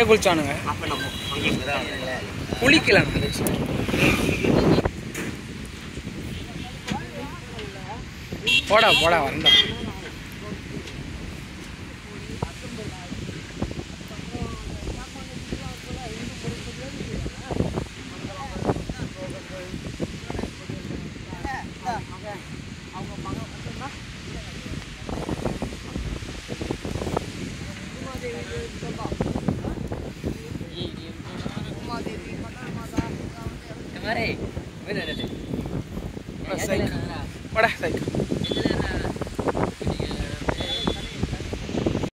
இங்கேயே குளிச்சானுங்க அப்போ நம்ம உங்களுக்கு தான் குளிக்கல போடா போடா வந்தா மாதிரி சைக்கிள் போடா சைக்கிள்